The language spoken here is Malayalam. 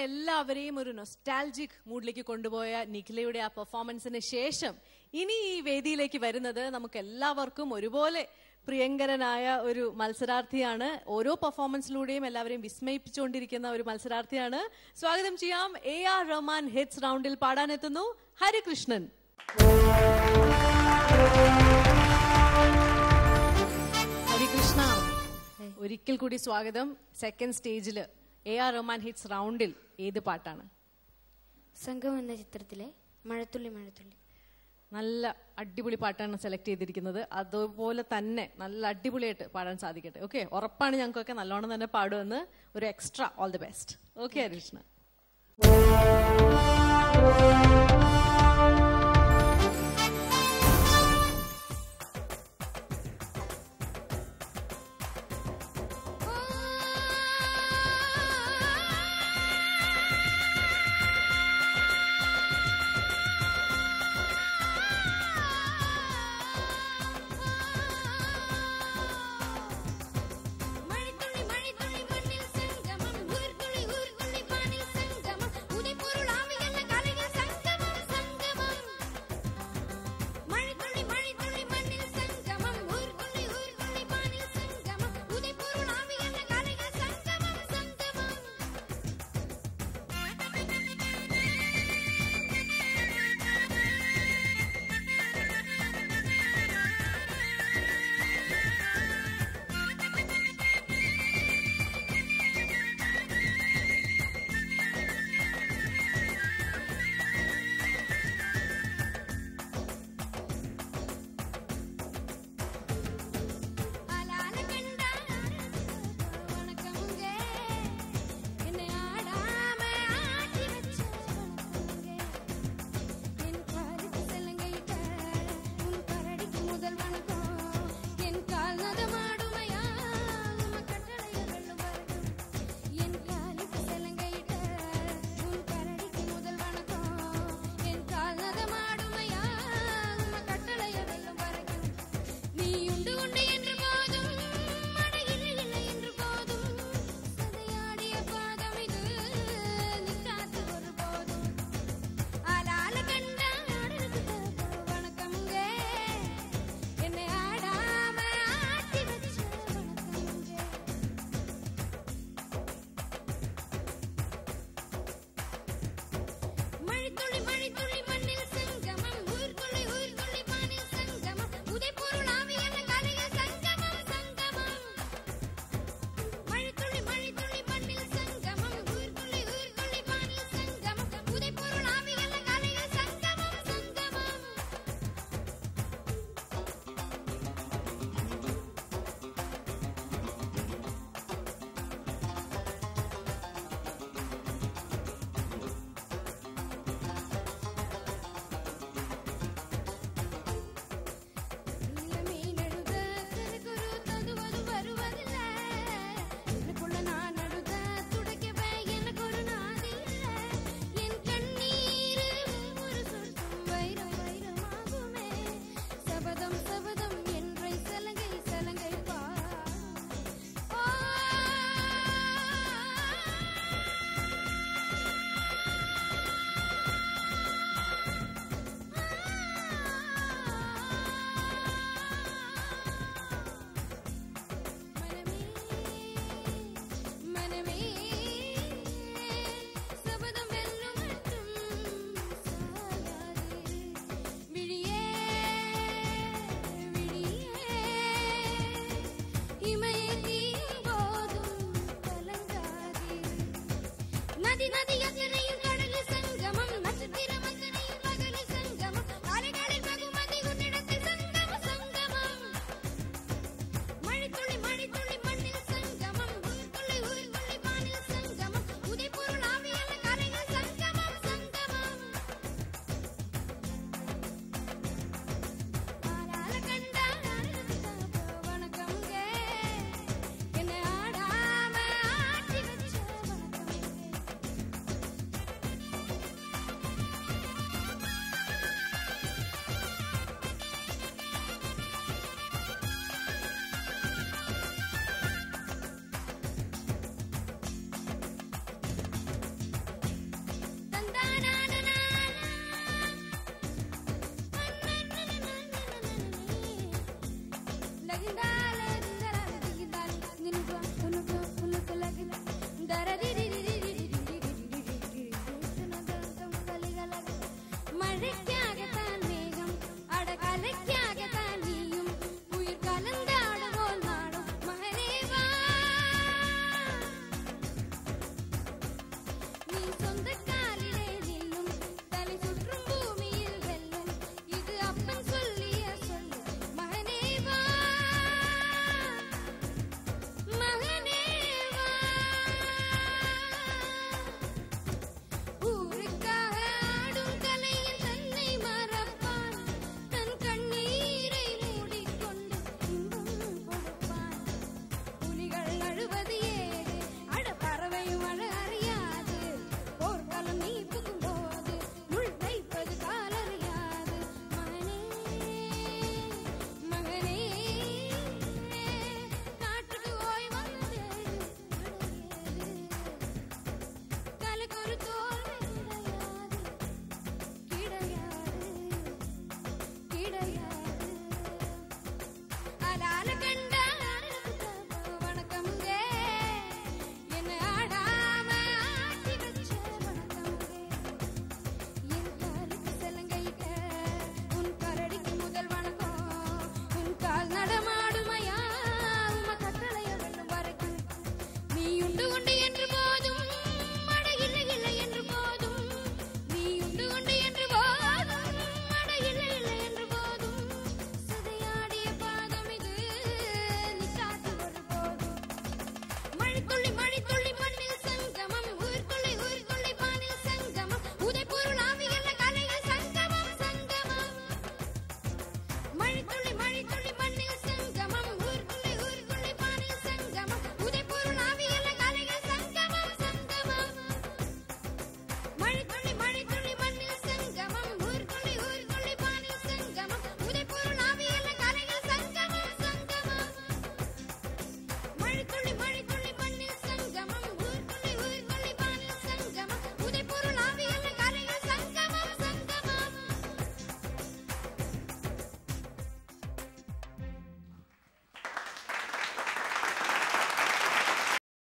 നമ്മളെല്ലാവരെയും ഒരു നൊസ്റ്റാൽജിക് മൂഡിലേക്ക് കൊണ്ടുപോയ നിഖിലയുടെ ആ പെർഫോമൻസിന് ശേഷം ഇനി ഈ വേദിയിലേക്ക് വരുന്നത് നമുക്ക് എല്ലാവർക്കും ഒരുപോലെ പ്രിയങ്കരനായ ഒരു മത്സരാർത്ഥിയാണ് ഓരോ പെർഫോമൻസിലൂടെയും എല്ലാവരെയും വിസ്മയിപ്പിച്ചുകൊണ്ടിരിക്കുന്ന ഒരു മത്സരാർത്ഥിയാണ് സ്വാഗതം ചെയ്യാം എ ആർ റഹ്മാൻ ഹിറ്റ്സ് റൗണ്ടിൽ പാടാനെത്തുന്നു ഹരികൃഷ്ണൻ ഹരികൃഷ്ണ ഒരിക്കൽ കൂടി സ്വാഗതം സെക്കൻഡ് സ്റ്റേജിൽ എ ആർ റഹ്മാൻ ഹിറ്റ്സ് റൗണ്ടിൽ ഏത് പാട്ടാണ് സംഘം എന്ന ചിത്രത്തിലെ മഴത്തുള്ളി മഴത്തുള്ളി നല്ല അടിപൊളി പാട്ടാണ് സെലക്ട് ചെയ്തിരിക്കുന്നത് അതുപോലെ തന്നെ നല്ല അടിപൊളിയായിട്ട് പാടാൻ സാധിക്കട്ടെ ഓക്കെ ഉറപ്പാണ് ഞങ്ങൾക്കൊക്കെ നല്ലോണം തന്നെ പാടുമെന്ന് ഒരു extra all the best okay Harikrishna മഴത്തുള്ളി മഴത്തുള്ളി മണ്ണിൽ സംഗമം ഊർത്തുള്ളി ഊർത്തുള്ളി പാനിൽ സംഗമം ഉദയപൊരുളാവിയെന്ന കലയിൽ സംഗമം സംഗമം മഴത്തുള്ളി മഴത്തുള്ളി മണ്ണിൽ സംഗമം ഊർത്തുള്ളി ഊർത്തുള്ളി പാനിൽ സംഗമം ഉദയപൊരുളാവിയെന്ന കലയിൽ സംഗമം സംഗമം அலால கண்டா வணக்கமுங்க என்னை ஆடாம ஆட்டி வச்ச வணக்கமுங்க என் காலுக்கு செல்லங்கையிட்ட உன் கரடிக்கு முதல் வணக்கம் என் கால் நதமாடுமையா உம கட்டளைய வெள்ளும் வரணும் என் காலுக்கு செல்லங்கையிட்ட உன் கரடிக்கு முதல் வணக்கம் என் கால் நதமாடுமையா உம கட்டளைய வெள்ளும் வரணும் நீ உண்டு உண்டு என்று போதும் மடையில் இல்லை என்று போதும் சதையாடிய பாதம் இது நிற்காது ஒரு போதும் ஆளால கண்டா ஆடுறதுக்கு வணக்கமுங்க என்னை ஆடாம ஆட்டி வச்ச வணக்கமுங்க மழைத்துளி மழைத்துளி மண்ணில் சங்கமம் ஊர்துளி ஊர்துளி பானில் சங்கமம் உதைப்பொருள் ஆவியான கலையில் சங்கமம் சங்கமம் மழைத்துளி மழைத்துளி மண்ணில் சங்கமம் ஊர்துளி ஊர்துளி பானில் சங்கமம் உதைப்பொருள் ஆவியான கலையில் சங்கமம் சங்கமம் மீனழுத கருகுரு ததுவது வருவதில்ல எனக்குள்ள நான் அழுத துடைக்கவே எனக்கு ஒரு நாதி இல்ல என் கண்ணீர் ஒரு சொர்க்கம் வைரம் வைரமாகுமே சபதம் சபதம் என்றை சலங்கை சலங்கை பா மனமே மனமே சபதம் வெல்லும் மட்டும் சாயாதே விழியே விழியே இமையை தீயும் போதும் கலங்காதே நதி நதி